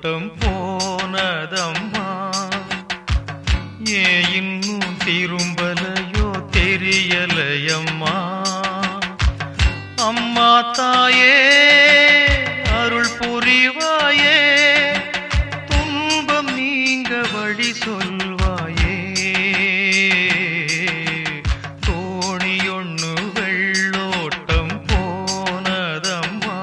வெள்ளோட்டம் போனதம்மா ஏ இன்னும் திரும்பலையோ தெரியலையம்மா அம்மா தாயே அருள் புரிவாயே துன்பம் நீங்க வழி சொல்வாயே தோணியொன்னு வெள்ளோட்டம் போனதம்மா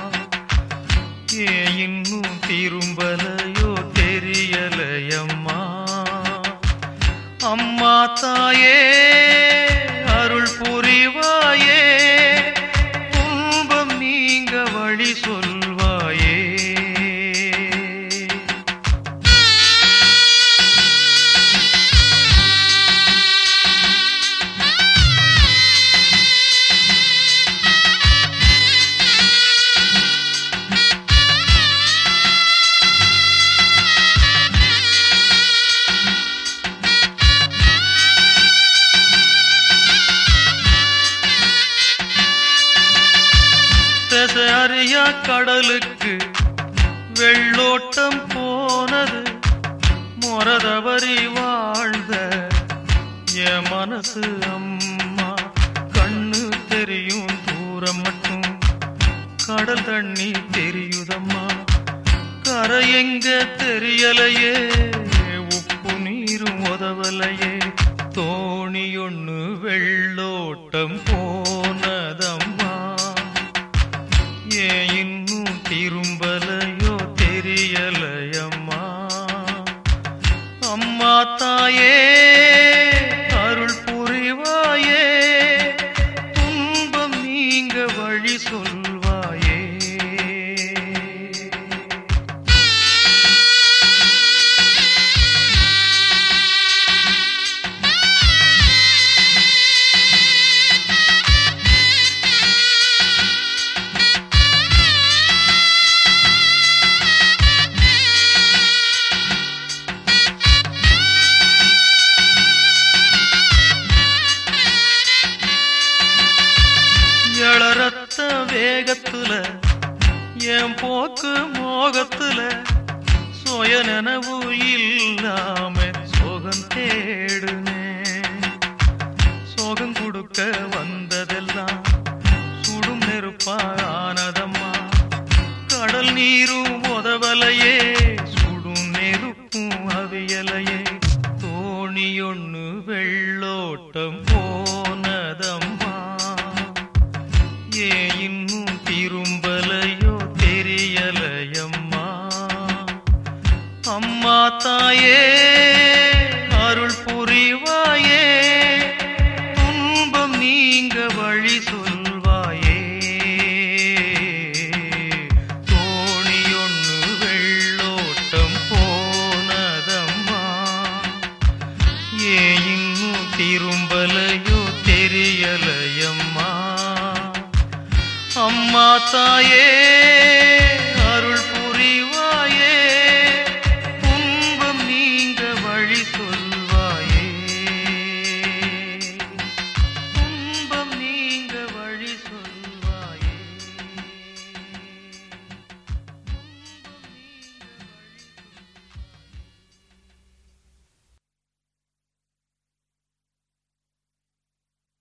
ஏ இன்னும் திரும்பலையோ தெரியலையம்மா அம்மா தாயே அருள் புரிவாயே துன்பம் நீங்க வழி சொல்வாயே திசை அறியா கடலுக்கு வெள்ளோட்டம் போனது மொரதவரி வாழ்ந்த என் மனசு அம்மா கண்ணு தெரியும் தூரம் மட்டும் கடல் தண்ணி தெரியுதம்மா கரை எங்க தெரியலையே உப்பு நீரும் உதவலையே தோணி ஒண்ணு வெள்ளோட்டம் போனதம்மா ஏன் இன்னும் திரும்பலையோ தெரியலையம்மா அம்மா தாயே அருள் புரிவாயே துன்பம் நீங்க வழி சொல்வாயே எழரத்த வேகத்துல என் போக்கு மோகத்துல சுய நினைவு இல்லாம சோகம் தேடுனே சோகம் கொடுக்க வந்ததெல்லாம் சுடும் நெருப்பானதம்மா கடல் நீரும் உதவலையே சுடும் நெருப்பும் அவியலையே தோணியொன்னு வெள்ளோட்டம் போனதம்மா ஏ இன்னும் திரும்பலையோ தெரியலையம்மா அம்மா தாயே அருள் புரிவாயே துன்பம் நீங்க வழி சொல்வாயே தோணியொன்னு வெள்ளோட்டம் போனதம்மா ஏ இன்னும் திரும்பலையோ தெரியலையம்மா அம்மா தாயே அருள் புரிவாயே துன்பம் நீங்க வழி சொல்